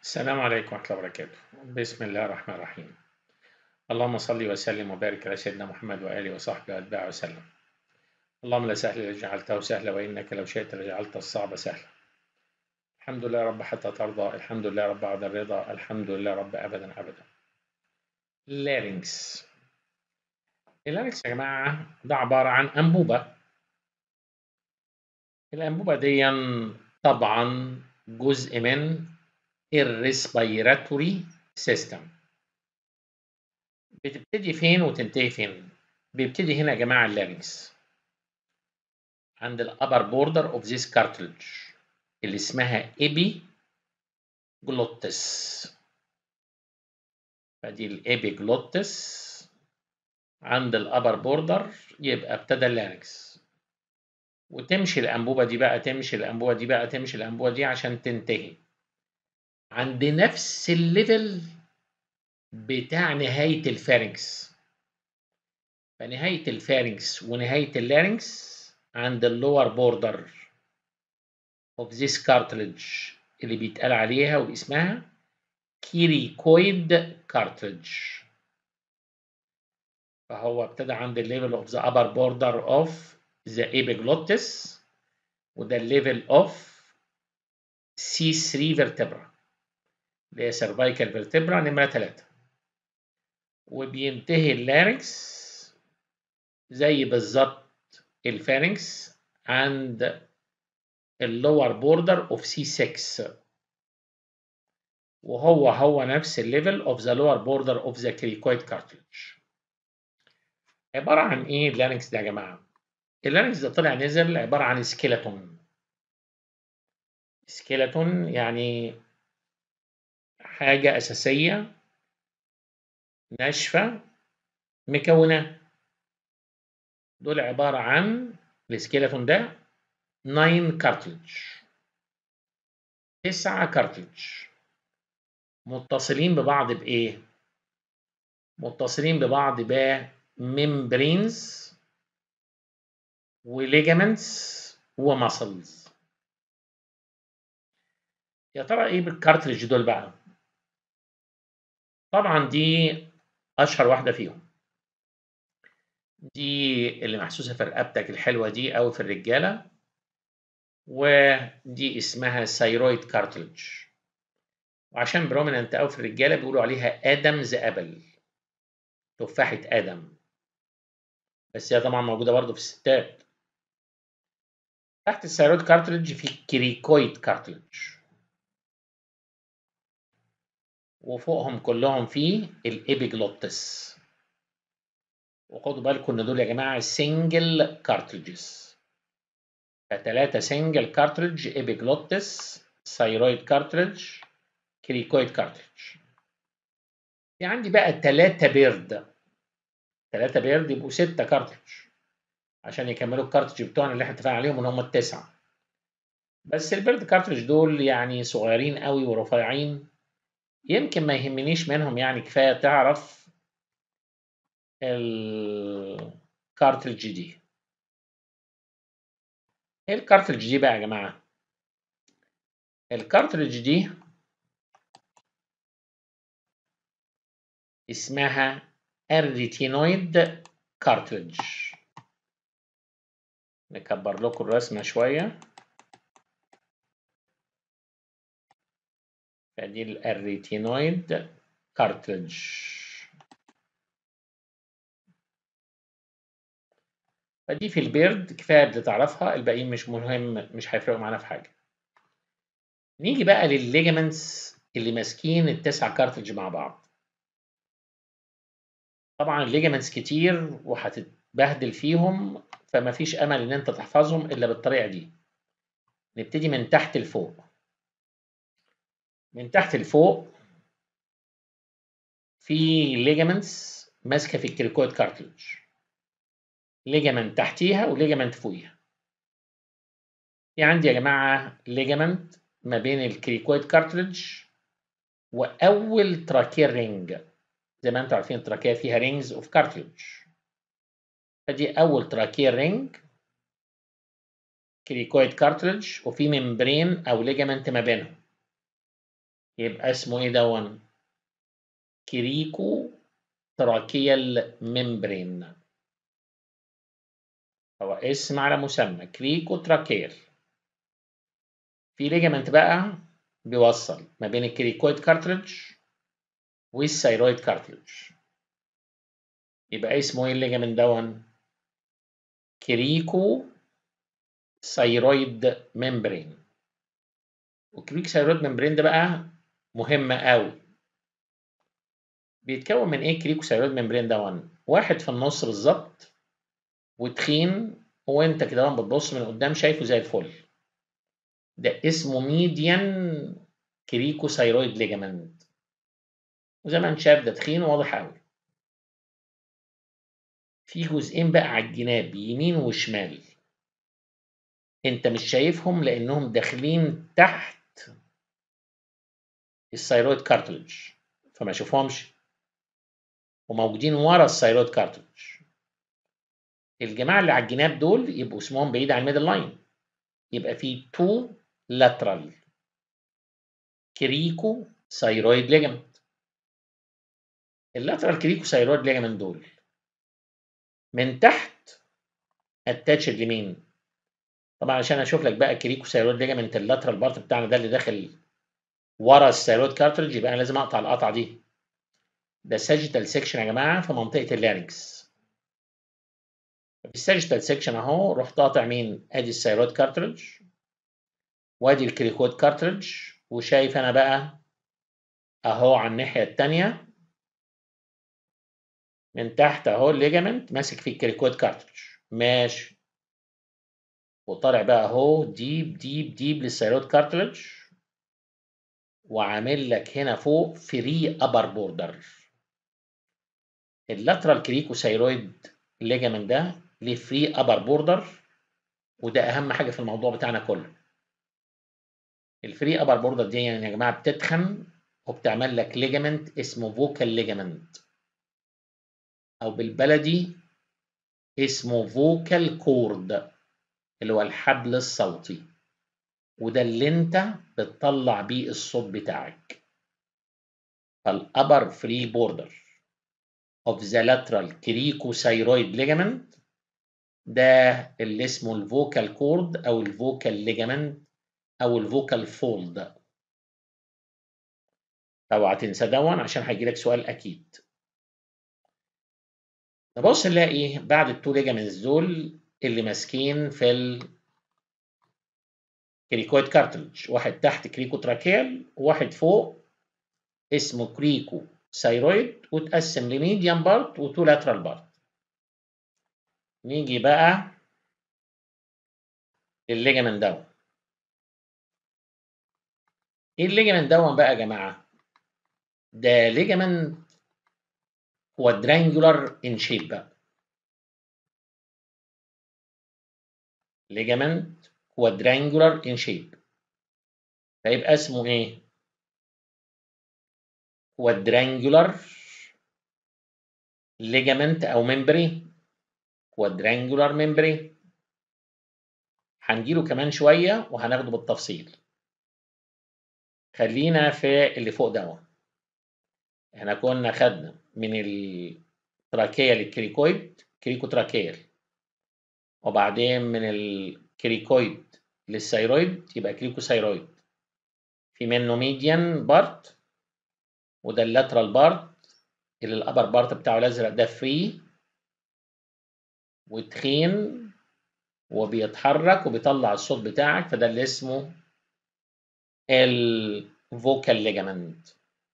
السلام عليكم ورحمة الله وبركاته بسم الله الرحمن الرحيم اللهم صل وسلم وبارك على سيدنا محمد وآله وصحبه وأتباعه وسلم اللهم لا سهل إلا جعلته سهلا وإنك لو شئت لجعلت الصعب سهلا الحمد لله رب حتى ترضى الحمد لله رب بعد الرضا الحمد لله رب أبدا أبدا لارينكس اللارينكس يا جماعة ده عبارة عن أنبوبة الأنبوبة دي طبعا جزء من الريسبيراتوري سيستم بتبتدي فين وتنتهي فين بيبتدي هنا يا جماعه اللارynx عند الابر بوردر اوف ذيس كارتلج اللي اسمها ايبي جلوتس فدي الايبي جلوتس عند الابر بوردر يبقى ابتدى اللارynx وتمشي الانبوبه دي بقى تمشي الانبوبه دي بقى تمشي الانبوبه دي عشان تنتهي عند نفس الليفل بتاع نهاية الفارنكس فنهاية الفارنكس ونهاية اللارنكس عند اللور بوردر of this cartilage اللي بيتقال عليها واسمها كيريكويد cartilage فهو ابتدى عند الليفل of the upper border of the epiglottis وده الليفل of C3 vertebra اللي هي سيرفايكال فيرتبرا نمرة 3 وبينتهي اللارنكس زي بالظبط الفارنكس عند اللور بوردر اوف سي 6 وهو هو نفس الليفل اوف ذا لور بوردر اوف ذا كريكويد كارتلج عبارة عن ايه اللارنكس ده يا جماعة؟ اللارنكس ده طلع نزل عبارة عن سكيلتون سكيلتون يعني حاجة أساسية ناشفة مكونات دول عبارة عن السكيلتون ده 9 كارتلج تسعة كارتلج متصلين ببعض بإيه؟ متصلين ببعض بممبرينز وليجامنتس وماسلز يا ترى ايه بالكارتلج دول بقى؟ طبعا دي اشهر واحده فيهم دي اللي محسوسه في رقبتك الحلوه دي او في الرجاله ودي اسمها ثايرويد كارتلج وعشان بروميننت او في الرجاله بيقولوا عليها ادمز ابل تفاحه ادم بس هي طبعا موجوده برضه في الستات تحت الثايرويد كارتلج في كريكويد كارتلج وفوقهم كلهم في الابيجلوتس وخدوا بالكم ان دول يا جماعه سنجل كارتلجز فثلاثه سنجل كارتلج ابيجلوتس ثايرويد كارتلج كريكويد كارتلج في عندي بقى ثلاثه بيرد ثلاثه بيرد يبقوا سته كارتلج عشان يكملوا الكارتلج بتوعنا اللي احنا اتفقنا عليهم ان هم التسعه بس البيرد كارتلج دول يعني صغيرين قوي ورفيعين يمكن ما يهمنيش منهم يعني كفايه تعرف الكارتلج دي ايه الكارتلج دي بقى يا جماعه الكارتلج دي اسمها الريتينويد كارتلج نكبر لكم الرسمه شويه فدي الريتينويد كارتلج فدي في البيرد كفايه اللي تعرفها الباقيين مش مهم مش هيفرقوا معانا في حاجه نيجي بقى للليجمنتس اللي ماسكين التسع كارتلج مع بعض طبعا الليجمنتس كتير وهتتبهدل فيهم فما فيش امل ان انت تحفظهم الا بالطريقه دي نبتدي من تحت لفوق من تحت لفوق في ليجامنتس ماسكه في الكريكويد كارتلج ليجامنت تحتيها وليجامنت فوقيها في عندي يا جماعه ليجامنت ما بين الكريكويد كارتلج واول تراكير رينج زي ما انتم عارفين التراكيه فيها رينجز اوف كارتلج فدي اول تراكير رينج كريكويد كارتلج وفي ممبرين او ليجامنت ما بينهم يبقى اسمه ايه دون كريكو تراكيال ممبرين هو اسم على مسمى كريكو تراكيال في ليجامنت بقى بيوصل ما بين الكريكويد كارتريدج والثيرويد كارتريدج يبقى اسمه ايه الليجامنت دون كريكو ثيرويد ممبرين والكريك ثيرويد ممبرين ده بقى مهم قوي بيتكون من ايه كريكو ثيرويد ممبرين ده واحد في النص بالظبط وتخين وانت كده بتبص من قدام شايفه زي الفل ده اسمه ميديان كريكو ثيرويد ليجامنت وزي ما انت شايف ده تخين وواضح قوي في جزئين بقى على الجناب يمين وشمال انت مش شايفهم لانهم داخلين تحت الثيرويد كارتلج فما اشوفهمش وموجودين ورا الثيرويد كارتلج الجماعه اللي على الجناب دول يبقوا اسمهم بعيد عن الميدل لاين يبقى في تو لاترال كريكو ثيرويد ليجمنت اللاترال كريكو ثيرويد ليجمنت دول من تحت اتاتشد لمين طبعا عشان اشوف لك بقى كريكو ثيرويد ليجمنت اللاترال بارت بتاعنا ده اللي داخل ورا الثيرويد كارتريج يبقى انا لازم اقطع القطعه دي ده ساجيتال سيكشن يا جماعه في منطقه اللارنكس في الساجيتال سيكشن اهو رحت قاطع مين ادي الثيرويد كارتريج وادي الكريكويد كارتريج وشايف انا بقى اهو على الناحيه الثانيه من تحت اهو الليجامنت ماسك في الكريكويد كارتريج ماشي وطالع بقى اهو ديب ديب ديب للثيرويد كارتريج وعامل لك هنا فوق فري ابر بوردر اللاترال كريكو ثيرويد ليجامنت ده ليه فري ابر بوردر وده اهم حاجه في الموضوع بتاعنا كله الفري ابر بوردر دي يعني يا جماعه بتتخن وبتعمل لك ليجامنت اسمه فوكال ليجامنت او بالبلدي اسمه فوكال كورد اللي هو الحبل الصوتي وده اللي انت بتطلع بيه الصوت بتاعك فالابر فري بوردر of the lateral cricothyroid ligament ده اللي اسمه الفوكال كورد او الفوكال ليجامنت او الفوكال فولد اوعى تنسى دون عشان هيجي لك سؤال اكيد نبص نلاقي بعد التو ليجامنتس دول اللي ماسكين في الكريكويد كارتلج واحد تحت كريكو تراكيال وواحد فوق اسمه كريكو ثيرويد وتقسم لميديان بارت وتو لاترال بارت نيجي بقى للليجامنت دون ايه الليجامنت دون بقى يا جماعه ده ليجامنت كوادرانجولار ان شيب بقى ليجامنت كوادرانجولار ان شيب فيبقى اسمه ايه كوادرانجولار ليجامنت او ممبرين كوادرانجولار ممبرين هنجيله كمان شويه وهناخده بالتفصيل خلينا في اللي فوق دوت احنا كنا خدنا من التراكية للكريكويد كريكو تراكيال وبعدين من الكريكويد للثيرويد يبقى كريكو ثيرويد في منه ميديان بارت وده اللاترال بارت اللي الابر بارت بتاعه الازرق ده فري وتخين وبيتحرك وبيطلع الصوت بتاعك فده اللي اسمه الفوكال ليجامنت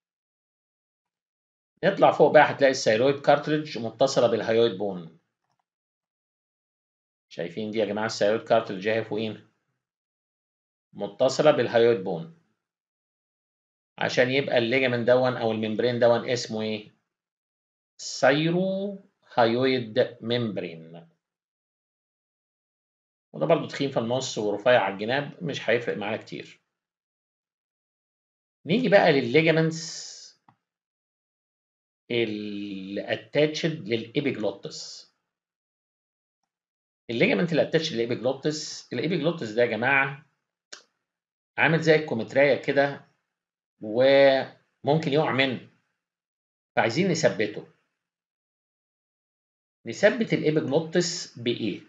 نطلع فوق بقى هتلاقي الثيرويد كارتريدج متصله بالهايويد بون شايفين دي يا جماعه الثيرويد كارتريدج اهي فوقينا متصله بالهايويد بون عشان يبقى الليجامنت دون او الممبرين دون اسمه ايه سايرو هايويد ممبرين وده برضو تخين في النص ورفيع على الجناب مش هيفرق معانا كتير نيجي بقى للليجامنتس اللي اتاتشد للابيجلوتس الليجامنت اللي اتاتشد للابيجلوتس الابيجلوتس ده يا جماعه عامل زي الكومترايه كده وممكن يقع منه فعايزين نثبته نثبت الابيجلوتس بايه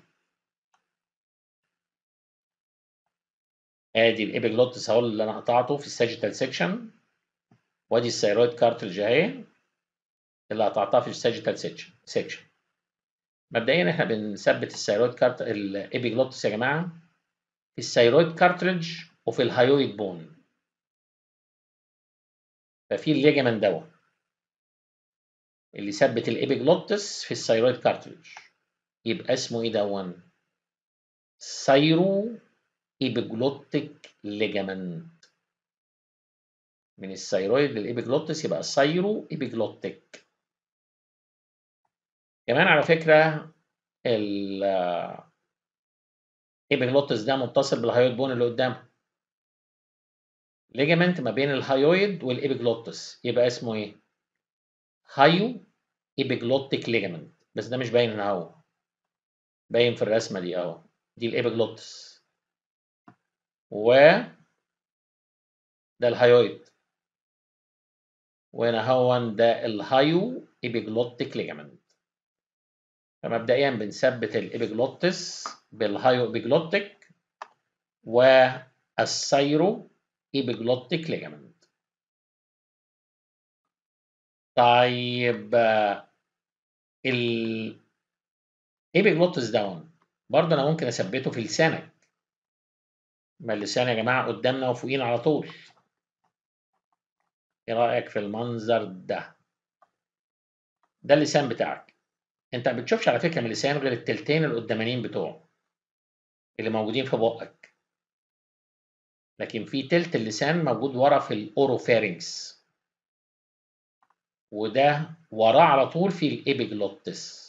ادي الابيجلوتس اهو اللي انا قطعته في الساجيتال سيكشن وادي الثيرويد كارتلج اهي اللي قطعتها في الساجيتال سيكشن مبدئيا احنا بنثبت الثيرويد كارت الابيجلوتس يا جماعه في الثيرويد كارتلج وفي الهايويد بون ففي الليجمنت دوت اللي يثبت الابيجلوتس في الثيرويد كارتلج يبقى اسمه ايه دون سايرو ايبيجلوتيك ليجامنت من الثيرويد للابيجلوتس يبقى سايرو ايبيجلوتيك كمان على فكره ال ايبيجلوتس ده متصل بالهايويد بون اللي قدامه ليجامنت ما بين الهايويد والابيجلوتس يبقى اسمه ايه هايو ايبيجلوتيك ليجامنت بس ده مش باين هنا اهو باين في الرسمه دي اهو دي الابيجلوتس و ده الهايويد وهنا هو ده الهايو ايبيجلوتيك ليجامنت فمبدئيا بنثبت الابيجلوتس بالهايو ايبيجلوتيك والسايرو ايبيجلوتيك ليجامنت طيب ال ايبيجلوتس داون برضه انا ممكن اثبته في لسانك ما اللسان يا جماعه قدامنا وفوقينا على طول ايه رايك في المنظر ده ده اللسان بتاعك انت ما بتشوفش على فكره من اللسان غير التلتين القدامانيين بتوعه اللي موجودين في بقك لكن في تلت اللسان موجود ورا في الاوروفارينكس وده وراه على طول في الابيجلوتس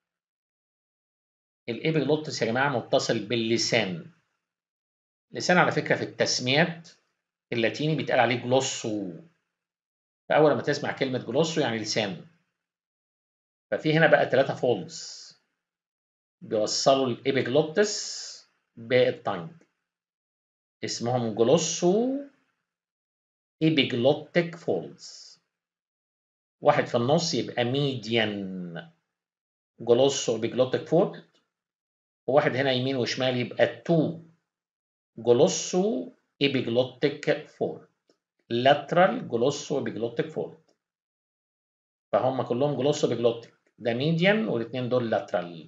الابيجلوتس يا جماعه متصل باللسان اللسان على فكره في التسميات اللاتيني بيتقال عليه جلوسو فاول ما تسمع كلمه جلوسو يعني لسان ففي هنا بقى ثلاثه فولدز بيوصلوا الابيجلوتس بالتانج اسمهم جلوسو ايبيجلوتيك فولدز واحد في النص يبقى ميديان جلوسو ايبيجلوتيك فولد وواحد هنا يمين وشمال يبقى تو جلوسو ايبيجلوتيك فولد لاترال جلوسو ايبيجلوتيك فولد فهم كلهم جلوسو ايبيجلوتيك ده ميديان والاثنين دول لاترال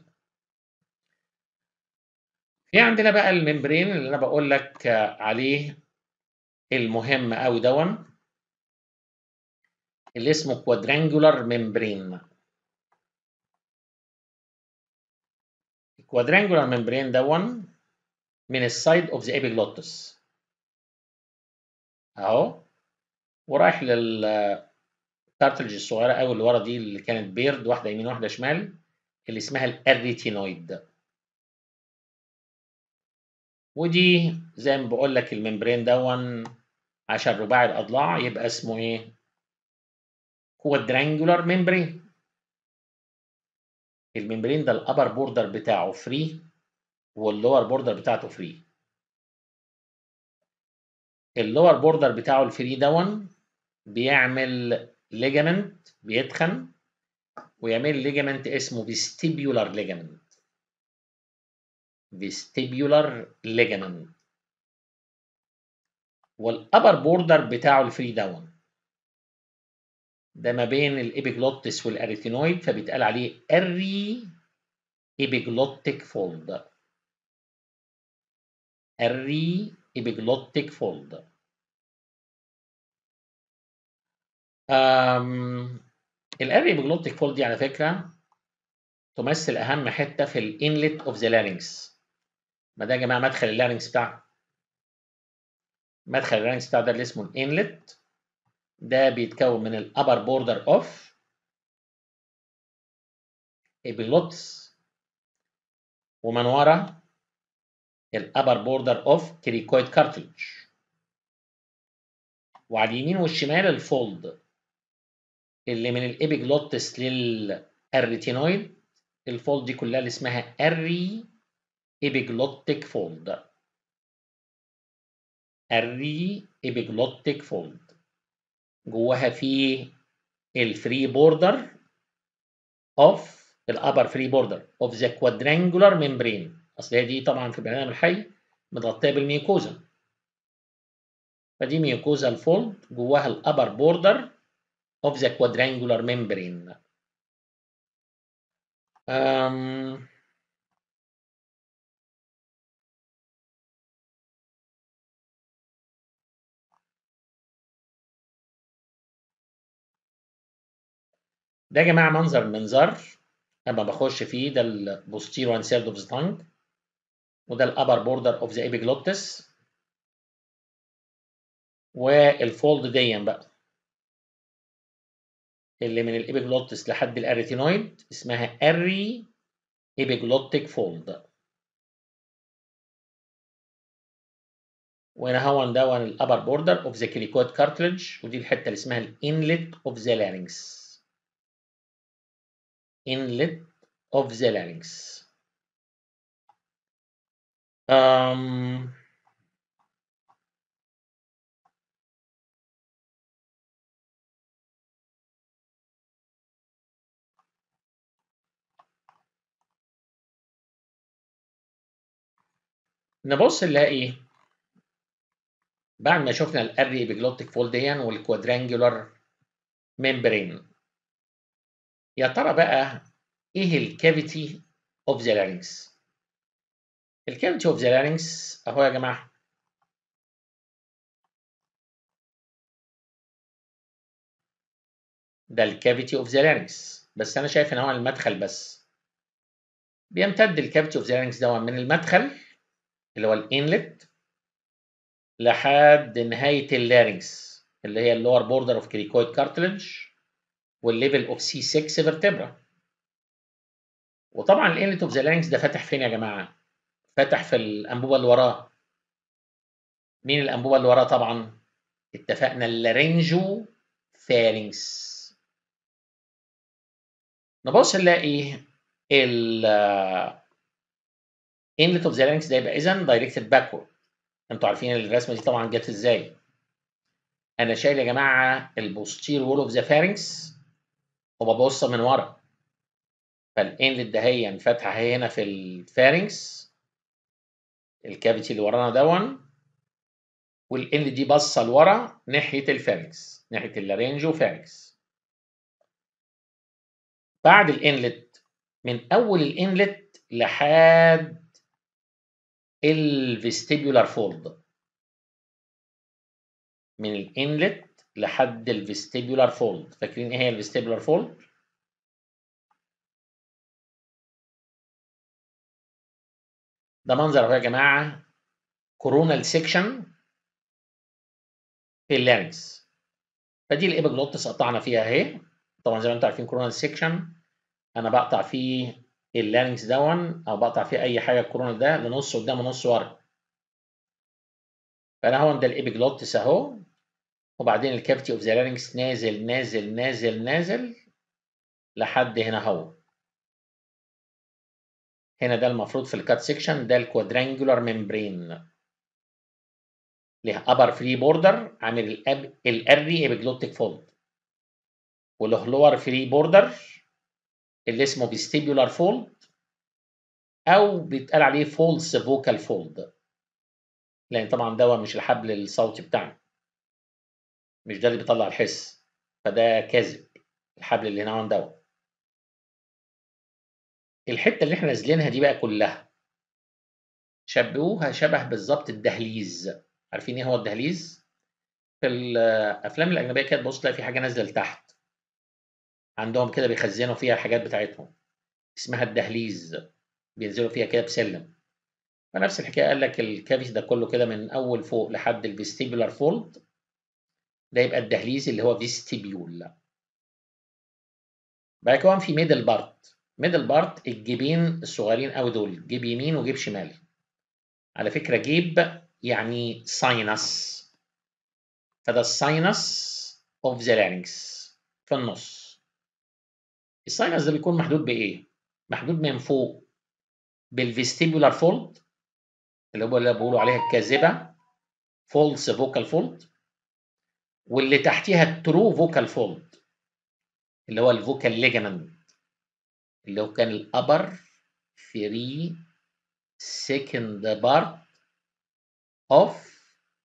في عندنا بقى الممبرين اللي انا بقول لك عليه المهم قوي دون اللي اسمه كوادرانجولار ممبرين الكوادرانجولار ممبرين دون من السايد اوف ذا ايبيجلوتس اهو ورايح للكارتلج الصغيره قوي اللي ورا دي اللي كانت بيرد واحده يمين واحده شمال اللي اسمها الاريتينويد ودي زي ما بقول لك الممبرين دون عشان رباعي الاضلاع يبقى اسمه ايه كوادرانجولار ممبرين الممبرين ده الابر بوردر بتاعه فري واللور بوردر بتاعته فري اللور بوردر بتاعه الفري دون بيعمل ليجامنت بيتخن ويعمل ليجامنت اسمه فيستيبيولار ليجامنت فيستيبيولار ليجامنت والابر بوردر بتاعه الفري داون ده ما بين الابيجلوتس والاريتينويد فبيتقال عليه اري ايبيجلوتيك فولد الري ايبيجلوتيك فولد الاري ايبيجلوتيك فولد دي على فكره تمثل اهم حته في الانلت اوف ذا لارynx ما ده يا جماعه مدخل اللارynx بتاعنا مدخل اللارynx بتاعه ده اللي اسمه الانلت ده بيتكون من الابر بوردر اوف epiglottis ومن ورا الابر بوردر اوف كريكويد كارتلج وعلى اليمين والشمال الفولد اللي من الابيجلوتس للاريتينويد الفولد دي كلها اللي اسمها اري ايبيجلوتيك فولد اري ايبيجلوتيك فولد جواها في الفري بوردر اوف الابر فري بوردر اوف ذا كوادرانجولار ممبرين اصل هي دي طبعا في البني ادم الحي متغطيه بالميوكوزا فدي ميوكوزا الفولد جواها الابر بوردر اوف ذا كوادرانجولار ممبرين um, ده يا جماعه منظر المنظر لما بخش فيه ده البوستيرو وان سيرد اوف ذا تانج وده الابر بوردر اوف ذا ايبيجلوتس والفولد دي بقى اللي من الابيجلوتس لحد الاريتينويد اسمها اري ايبيجلوتيك فولد وهنا هو ده الابر بوردر اوف ذا كليكويد كارتلج ودي الحته اللي اسمها الانلت اوف ذا لارynx inlet of the larynx. Um, نبص نلاقي بعد ما شفنا الاري بجلوتيك فولديان والكوادرانجولار ممبرين يا ترى بقى ايه الكافيتي اوف ذا لارynx الكافيتي اوف ذا لارynx اهو يا جماعه ده الكافيتي اوف ذا لارynx بس انا شايف ان هو المدخل بس بيمتد الكافيتي اوف ذا لارynx ده من المدخل اللي هو الانلت لحد نهايه اللارynx اللي هي اللور بوردر اوف كريكويد كارتلج والليفل اوف سي 6 فيرتبرا وطبعا الانلت اوف ذا لارynx ده فاتح فين يا جماعه؟ فاتح في الانبوبه اللي وراه مين الانبوبه اللي وراه طبعا؟ اتفقنا اللارنجو فارنكس نبص نلاقي ال انلت اوف ذا لارynx ده يبقى اذا دايركتد باكورد انتوا عارفين الرسمه دي طبعا جت ازاي انا شايل يا جماعه البوستير وول اوف ذا فارنكس وببص من ورا فالانلت ده هي فاتحه هنا في الفارنكس الكافيتي اللي ورانا دون والانلت دي باصه لورا ناحيه الفارنكس ناحيه اللارينجو فارنكس بعد الانلت من اول الانلت لحد الفيستيبولار فولد من الانلت لحد الفيستيبولار فولد فاكرين ايه هي الفيستيبولار فولد ده منظر اهو يا جماعه كورونال سيكشن في اللارنكس فدي الابيجلوتس قطعنا فيها اهي طبعا زي ما انتم عارفين كورونال سيكشن انا بقطع فيه اللارنكس دون او بقطع فيه اي حاجه الكورونال ده لنص قدام ونص ورا فانا هو ده الابيجلوتس اهو وبعدين الكافيتي اوف ذا لارنكس نازل نازل نازل نازل لحد هنا اهو هنا ده المفروض في الكات سيكشن ده الكوادرانجولار ممبرين ليها ابر فري بوردر عامل الاب الاري ابيجلوتيك فولد وله لور فري بوردر اللي اسمه فيستيبولار فولد او بيتقال عليه فولس فوكال فولد لان طبعا ده مش الحبل الصوتي بتاعنا مش ده اللي بيطلع الحس فده كاذب الحبل اللي هنا عن دوت الحته اللي احنا نازلينها دي بقى كلها شبهوها شبه بالظبط الدهليز عارفين ايه هو الدهليز في الافلام الاجنبيه كده تبص تلاقي في حاجه نازله لتحت عندهم كده بيخزنوا فيها الحاجات بتاعتهم اسمها الدهليز بينزلوا فيها كده بسلم فنفس الحكايه قال لك الكافيس ده كله كده من اول فوق لحد الفيستيبولار فولد ده يبقى الدهليز اللي هو فيستيبيول بعد كمان في ميدل بارت ميدل بارت الجيبين الصغيرين قوي دول جيب يمين وجيب شمال على فكره جيب يعني ساينس فده الساينس اوف ذا لارynx في النص الساينس ده بيكون محدود بايه محدود من فوق بالفيستيبولار فولد اللي هو اللي بيقولوا عليها الكاذبه فولس فوكال فولد واللي تحتيها الترو فوكال فولد اللي هو الفوكال ليجامنت اللي هو كان الابر فري سكند بارت اوف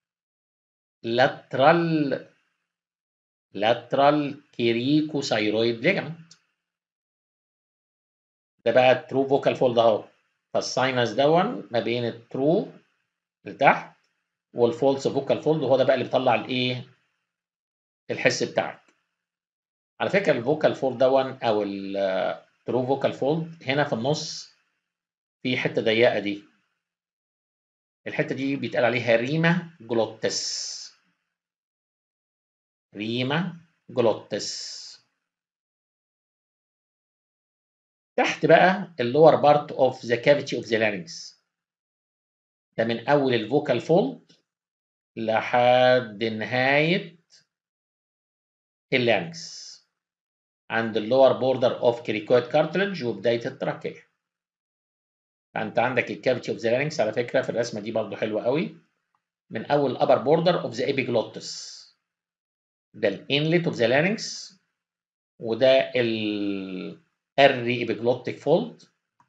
lateral lateral كيريكوثايرويد ليجامنت ده بقى الترو فوكال فولد اهو فالساينس دون ما بين الترو لتحت والفولس فوكال فولد وهو ده بقى اللي بيطلع الايه الحس بتاعك على فكره الفوكال فولد دون او الترو فوكال فولد هنا في النص في حته ضيقه دي الحته دي بيتقال عليها ريما جلوتس ريما جلوتس تحت بقى اللور بارت اوف ذا كافيتي اوف ذا لارynx ده من اول الفوكال فولد لحد نهايه اللارynx عند اللور بوردر اوف كريكويد كارتلج وبدايه التراكيه فانت عندك الكافيتي اوف ذا لارynx على فكره في الرسمه دي برضو حلوه قوي من اول الابر بوردر اوف ذا epiglottis ده الانلت اوف ذا لارynx وده الاري epiglottic فولد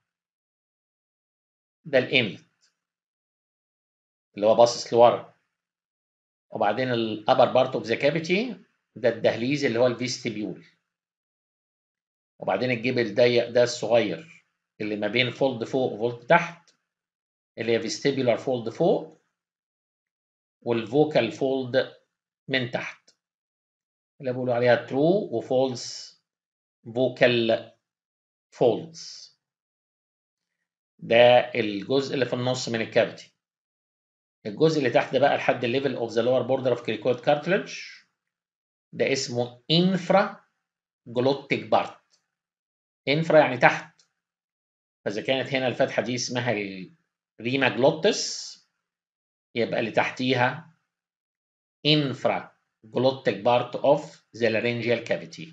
ده الانلت اللي هو باصص لورا وبعدين الابر بارت اوف ذا كافيتي ده الدهليز اللي هو الفيستيبيول وبعدين الجيب الضيق ده الصغير اللي ما بين فولد فوق وفولد تحت اللي هي فيستيبولار فولد فوق والفوكال فولد من تحت اللي بيقولوا عليها ترو وفولس فوكال فولدز ده الجزء اللي في النص من الكافيتي الجزء اللي تحت ده بقى لحد الليفل اوف ذا لور بوردر اوف كريكويد كارتلج ده اسمه انفرا جلوتيك بارت انفرا يعني تحت فاذا كانت هنا الفتحه دي اسمها الريما جلوتس يبقى اللي تحتيها انفرا glottic part of the laryngeal cavity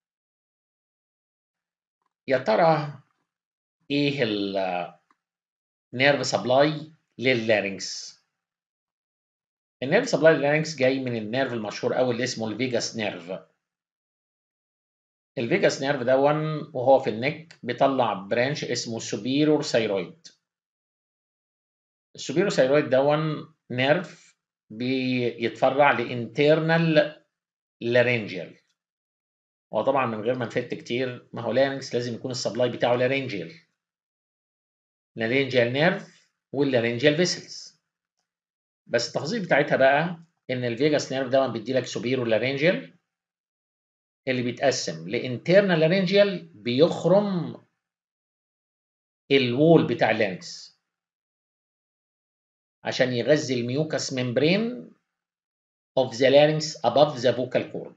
يا ترى ايه النيرف سبلاي لللارynx النيرف سبلاي لللارynx جاي من النيرف المشهور قوي اللي اسمه الفيجاس نيرف الفيجاس نيرف دون وهو في النك بيطلع برانش اسمه سوبيرور ثايرويد السوبيرور ثايرويد دون نيرف بيتفرع لانترنال لارينجيال هو طبعا من غير ما نفت كتير ما هو لارينكس لازم يكون السبلاي بتاعه لارينجيال لارينجيال نيرف واللارينجيال فيسلز بس التفاصيل بتاعتها بقى ان الفيجاس نيرف ده بيدي لك سوبيرو لارينجيال اللي بيتقسم لانترنال لارينجيال بيخرم الوول بتاع اللارينكس عشان يغذي الميوكس ممبرين of the larynx above the vocal cord.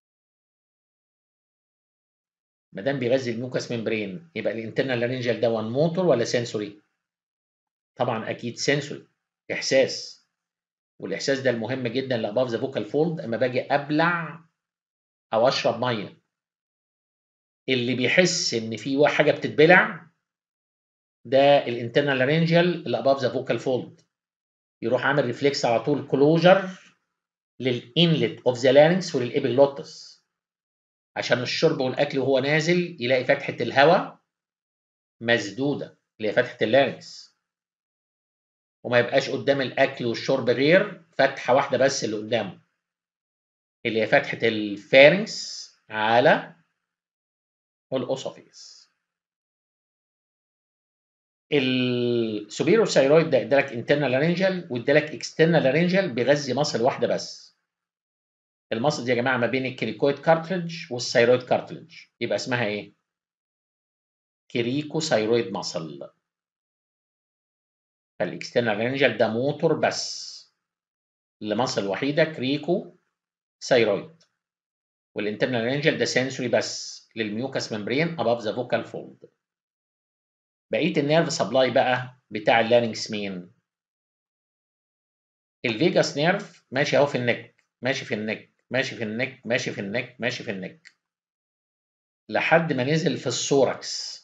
ما دام بيغذي الميوكس ممبرين يبقى الانترنال لارنجال ده وان موتور ولا سنسوري؟ طبعا اكيد سنسوري احساس والاحساس ده المهم جدا لاباف ذا فوكال فولد اما باجي ابلع او اشرب ميه اللي بيحس ان في حاجه بتتبلع ده الانترنال لارنجال اللي اباف ذا فوكال فولد يروح عامل ريفلكس على طول كلوجر للانلت اوف ذا لارynx وللابيجلوتس عشان الشرب والاكل وهو نازل يلاقي فتحه الهواء مسدوده اللي هي فتحه اللارynx وما يبقاش قدام الاكل والشرب غير فتحه واحده بس اللي قدامه اللي هي فتحه الفارنكس على الاسوفيس السوبيرو ثايرويد ده ادالك انترنال لارنجال وادالك اكسترنال لارنجال بيغذي مصل واحده بس المصل دي يا جماعه ما بين الكريكويد كارتلج والثايرويد كارتلج يبقى اسمها ايه كريكو ثايرويد مصل فالاكسترنال لارنجال ده موتور بس لمصل وحيده كريكو ثايرويد والانترنال لارنجال ده سنسوري بس للميوكس ممبرين above the vocal fold بقيه النيرف سبلاي بقى بتاع اللارنكس مين الفيجاس نيرف ماشي اهو في النك ماشي في النك ماشي في النك ماشي في النك ماشي في النك لحد ما نزل في السوركس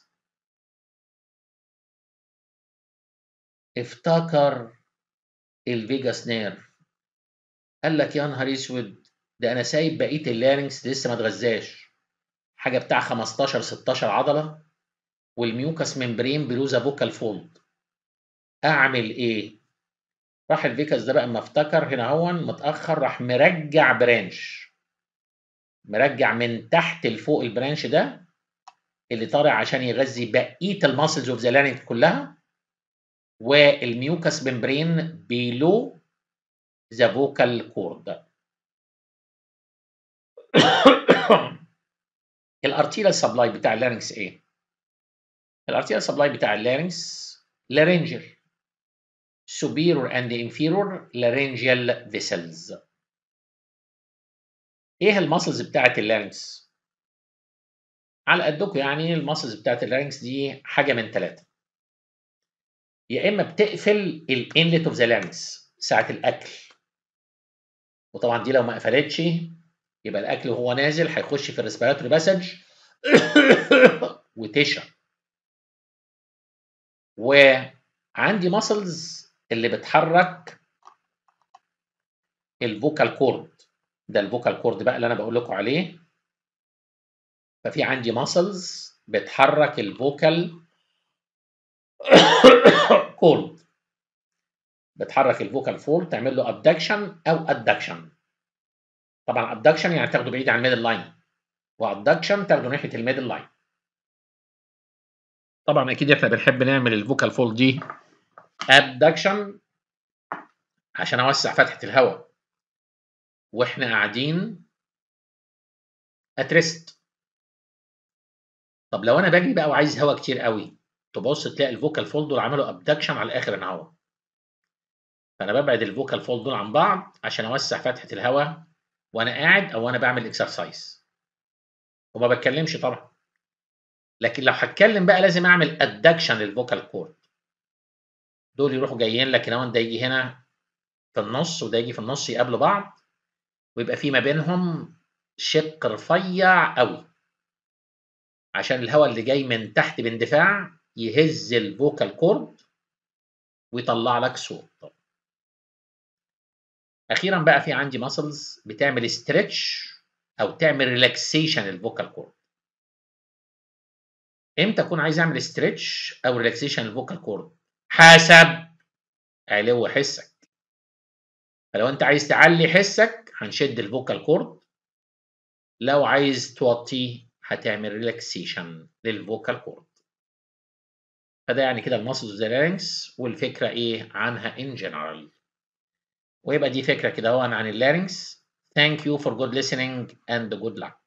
افتكر الفيجاس نيرف قال لك يا نهار اسود ده انا سايب بقيه اللارنكس لسه ما اتغذاش حاجه بتاع 15 16 عضله والميوكس ممبرين بلوزا فوكال فولد اعمل ايه راح الفيكس ده بقى اما افتكر هنا هون متاخر راح مرجع برانش مرجع من تحت لفوق البرانش ده اللي طالع عشان يغذي بقيه الماسلز اوف ذا لارنج كلها والميوكس ممبرين بيلو ذا فوكال كورد الارتيريال سبلاي بتاع اللارنكس ايه؟ الارتيريال سبلاي بتاع اللارنكس لارنجل superior and inferior laryngeal vessels ايه الماسلز بتاعت اللارنكس؟ على قدكم يعني الماسلز بتاعت اللارنكس دي حاجه من ثلاثه يا اما بتقفل الانلت اوف ذا لارنكس ساعه الاكل وطبعا دي لو ما قفلتش يبقى الاكل وهو نازل هيخش في الريسبيراتوري باسج وتشرب وعندي ماسلز اللي بتحرك الفوكال كورد ده الفوكال كورد بقى اللي انا بقول لكم عليه ففي عندي ماسلز بتحرك الفوكال كورد بتحرك الفوكال فولد تعمل له ابدكشن او ادكشن طبعا ابدكشن يعني تاخده بعيد عن الميدل لاين وادكشن تاخده ناحيه الميدل لاين طبعا اكيد احنا بنحب نعمل الفوكال فولد دي ابدكشن عشان اوسع فتحه الهواء واحنا قاعدين اترست طب لو انا باجي بقى وعايز هواء كتير قوي تبص تلاقي الفوكال فولد دول عملوا ابدكشن على اخر الهواء فانا ببعد الفوكال فولد دول عن بعض عشان اوسع فتحه الهواء وانا قاعد او وانا بعمل اكسرسايز وما بتكلمش طبعا لكن لو هتكلم بقى لازم اعمل ادكشن للفوكال كورد دول يروحوا جايين لكن هو ده يجي هنا في النص وده يجي في النص يقابلوا بعض ويبقى في ما بينهم شق رفيع قوي عشان الهواء اللي جاي من تحت باندفاع يهز الفوكال كورد ويطلع لك صوت اخيرا بقى في عندي ماسلز بتعمل ستريتش او تعمل ريلاكسيشن الفوكال كورد امتى اكون عايز اعمل ستريتش او ريلاكسيشن الفوكال كورد حسب علو حسك فلو انت عايز تعلي حسك هنشد الفوكال كورد لو عايز توطيه هتعمل ريلاكسيشن للفوكال كورد فده يعني كده الماسلز لارynx والفكره ايه عنها ان جنرال ويبقى دي فكره كده هو عن اللارynx thank you for good listening and good luck